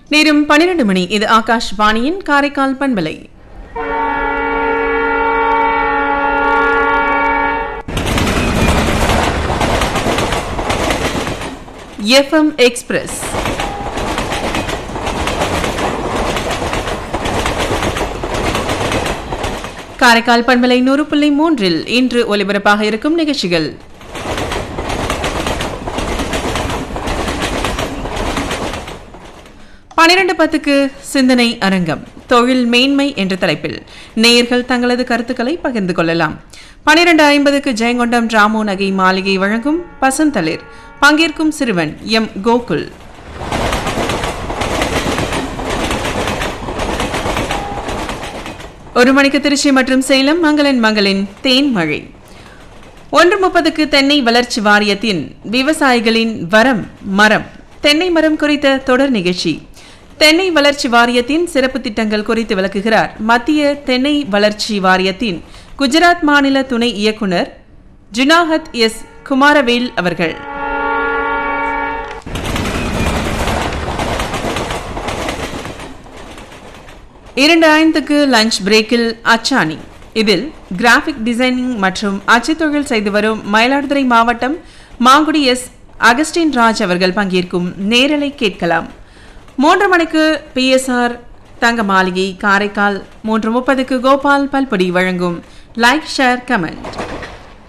நேரம் பன்னிரண்டு மணி இது ஆகாஷ் வாணியின் காரைக்கால் பண்பலை எஃப்எம் எக்ஸ்பிரஸ் காரைக்கால் பண்பலை நூறு புள்ளி மூன்றில் இன்று ஒலிபரப்பாக இருக்கும் நிகழ்ச்சிகள் பனிரெண்டு பத்துக்கு சிந்தனை அரங்கம் தொழில் மேன்மை என்ற தலைப்பில் நேயர்கள் தங்களது கருத்துக்களை பகிர்ந்து கொள்ளலாம் பனிரெண்டு ஐம்பதுக்கு ஜெயங்கொண்டம் ராமோ நகை மாளிகை வழங்கும் பசந்தளிர் பங்கேற்கும் சிறுவன் எம் கோகுல் ஒரு மணிக்கு திருச்சி மற்றும் சேலம் மங்களன் மங்களின் தேன் மழை ஒன்று முப்பதுக்கு தென்னை வளர்ச்சி வாரியத்தின் விவசாயிகளின் வரம் மரம் தென்னை மரம் குறித்த தொடர் நிகழ்ச்சி தென்னை வளர்ச்சி வாரியத்தின் சிறப்பு திட்டங்கள் குறித்து விளக்குகிறார் மத்திய தென்னை வளர்ச்சி வாரியத்தின் குஜராத் மாநில துணை இயக்குனர் ஜுனாஹத் எஸ் குமாரவேல் அவர்கள் இரண்டு ஐந்துக்கு லஞ்ச் பிரேக்கில் அச்சானி இதில் கிராஃபிக் டிசைனிங் மற்றும் அச்சுத்தொழில் செய்து வரும் மயிலாடுதுறை மாவட்டம் மாங்குடி எஸ் அகஸ்டின் ராஜ் அவர்கள் பங்கேற்கும் நேரலை கேட்கலாம் மூன்று மணிக்கு பிஎஸ்ஆர் தங்க மாளிகை காரைக்கால் மூன்று முப்பதுக்கு கோபால் பல்பொடி வழங்கும் லைக் ஷேர் கமெண்ட்